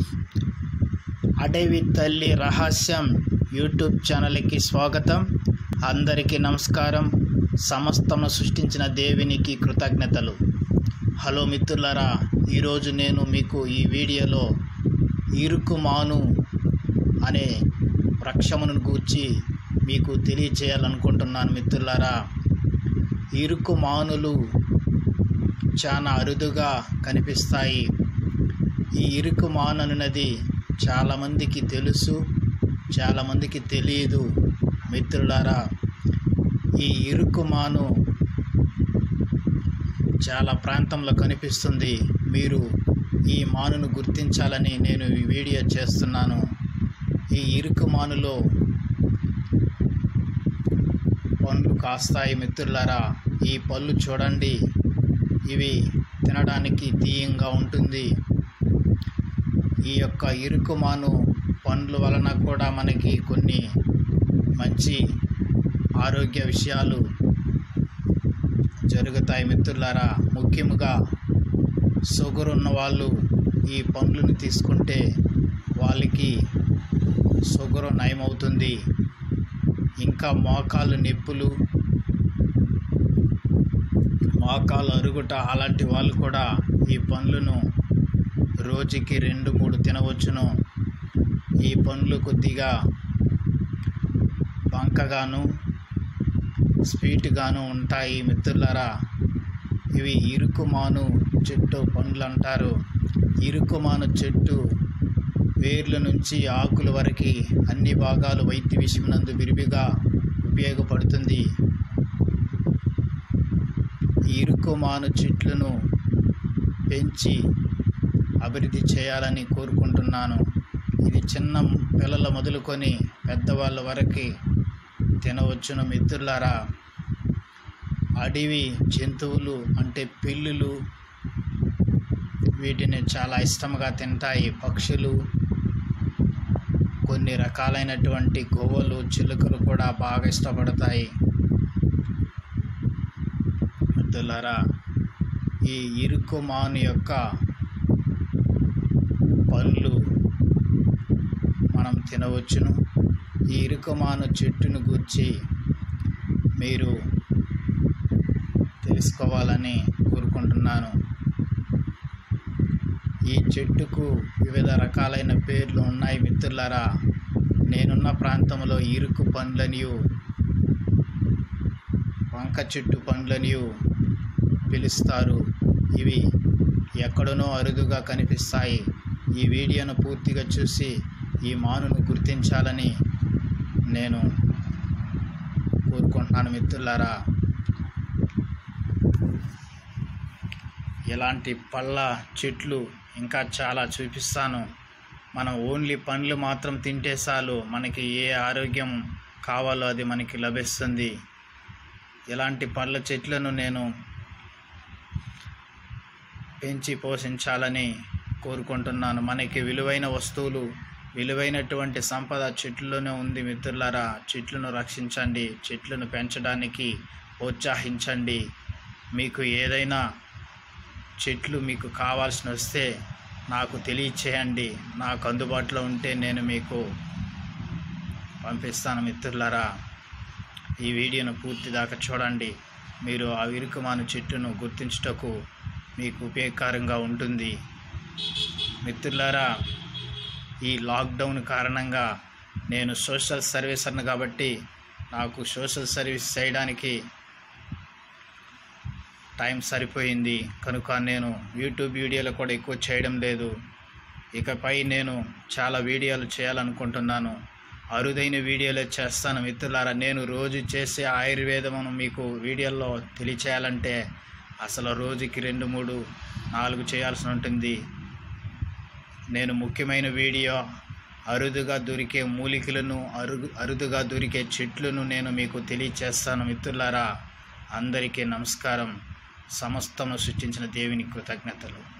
అడవి తల్లి రహస్యం యూట్యూబ్ ఛానల్కి స్వాగతం అందరికీ నమస్కారం సమస్తము సృష్టించిన దేవునికి కృతజ్ఞతలు హలో మిత్రులారా ఈరోజు నేను మీకు ఈ వీడియోలో ఇరుకుమాను అనే వృక్షమును గూర్చి మీకు తెలియచేయాలనుకుంటున్నాను మిత్రులారా ఇరుకుమానులు చాలా అరుదుగా కనిపిస్తాయి ఈ ఇరుకు మాననున్నది చాలామందికి తెలుసు చాలామందికి తెలియదు మిత్రులారా ఈ ఇరుకు మాను చాలా ప్రాంతంలో కనిపిస్తుంది మీరు ఈ మానును గుర్తించాలని నేను ఈ వీడియో చేస్తున్నాను ఈ ఇరుకు మానులో పండ్లు కాస్తాయి మిత్రులారా ఈ పళ్ళు చూడండి ఇవి తినడానికి తీయంగా ఉంటుంది ఈ యొక్క ఇరుకుమాను పండ్ల వలన కూడా మనకి కొన్ని మంచి ఆరోగ్య విషయాలు జరుగుతాయి మిత్రులారా ముఖ్యంగా షుగర్ ఉన్న వాళ్ళు ఈ పండ్లను తీసుకుంటే వాళ్ళకి షుగర్ నయమవుతుంది ఇంకా మోకాలు నొప్పులు మోకాలు అరుగుట అలాంటి వాళ్ళు కూడా ఈ పండ్లను రోజుకి రెండు మూడు తినవచ్చును ఈ పండ్లు కొద్దిగా బంకగాను స్వీట్గాను ఉంటాయి మిత్రులారా ఇవి ఇరుకుమాను చెట్టు పండ్లు అంటారు ఇరుకుమాను చెట్టు వేర్ల నుంచి ఆకుల వరకు అన్ని భాగాలు వైద్య విషయమునందు విరివిగా ఉపయోగపడుతుంది ఈ ఇరుకుమాను చెట్లను పెంచి అభివృద్ధి చేయాలని కోరుకుంటున్నాను ఇది చిన్న పిల్లల మొదలుకొని పెద్దవాళ్ళ వరకు తినవచ్చును మిత్రులారా అడవి జంతువులు అంటే పిల్లులు వీటిని చాలా ఇష్టంగా తింటాయి పక్షులు కొన్ని రకాలైనటువంటి గోవలు చిలుకలు కూడా బాగా ఇష్టపడతాయి మిత్రులారా ఈ ఇరుకు మాను యొక్క పళ్ళు మనం తినవచ్చును ఈ ఇరుకమాను చెట్టును గురించి మీరు తెలుసుకోవాలని కోరుకుంటున్నాను ఈ చెట్టుకు వివిధ రకాలైన పేర్లు ఉన్నాయి మిత్రులారా నేనున్న ప్రాంతంలో ఇరుకు పండ్లనియు వంక చెట్టు పండ్లనియు పిలుస్తారు ఇవి ఎక్కడనో అరుదుగా కనిపిస్తాయి ఈ వీడియోను పూర్తిగా చూసి ఈ మానును గుర్తించాలని నేను కోరుకుంటున్నాను మిత్రులారా ఇలాంటి పళ్ళ చెట్లు ఇంకా చాలా చూపిస్తాను మనం ఓన్లీ పండ్లు మాత్రం తింటే చాలు మనకి ఏ ఆరోగ్యం కావాలో అది మనకి లభిస్తుంది ఇలాంటి పళ్ళ చెట్లను నేను పెంచి పోషించాలని కోరుకుంటున్నాను మనకి విలువైన వస్తువులు విలువైనటువంటి సంపద చెట్లలోనే ఉంది మిత్రులారా చెట్లను రక్షించండి చెట్లను పెంచడానికి ప్రోత్సహించండి మీకు ఏదైనా చెట్లు మీకు కావాల్సిన వస్తే నాకు తెలియచేయండి నాకు అందుబాటులో ఉంటే నేను మీకు పంపిస్తాను మిత్రులారా ఈ వీడియోను పూర్తి దాకా చూడండి మీరు ఆ విరుకుమాను చెట్టును గుర్తించుటకు మీకు ఉపయోగకరంగా ఉంటుంది మిత్రులారా ఈ లాక్డౌన్ కారణంగా నేను సోషల్ సర్వీసర్ను కాబట్టి నాకు సోషల్ సర్వీస్ చేయడానికి టైం సరిపోయింది కనుక నేను యూట్యూబ్ వీడియోలు కూడా ఎక్కువ చేయడం లేదు ఇకపై నేను చాలా వీడియోలు చేయాలనుకుంటున్నాను అరుదైన వీడియోలే చేస్తాను మిత్రులారా నేను రోజు చేసే ఆయుర్వేదమును మీకు వీడియోల్లో తెలియచేయాలంటే అసలు రోజుకి రెండు మూడు నాలుగు చేయాల్సి ఉంటుంది నేను ముఖ్యమైన వీడియో అరుదుగా దొరికే మూలికలను అరుగు అరుదుగా దొరికే చెట్లను నేను మీకు తెలియచేస్తాను మిత్రులారా అందరికీ నమస్కారం సమస్తము సృష్టించిన దేవుని కృతజ్ఞతలు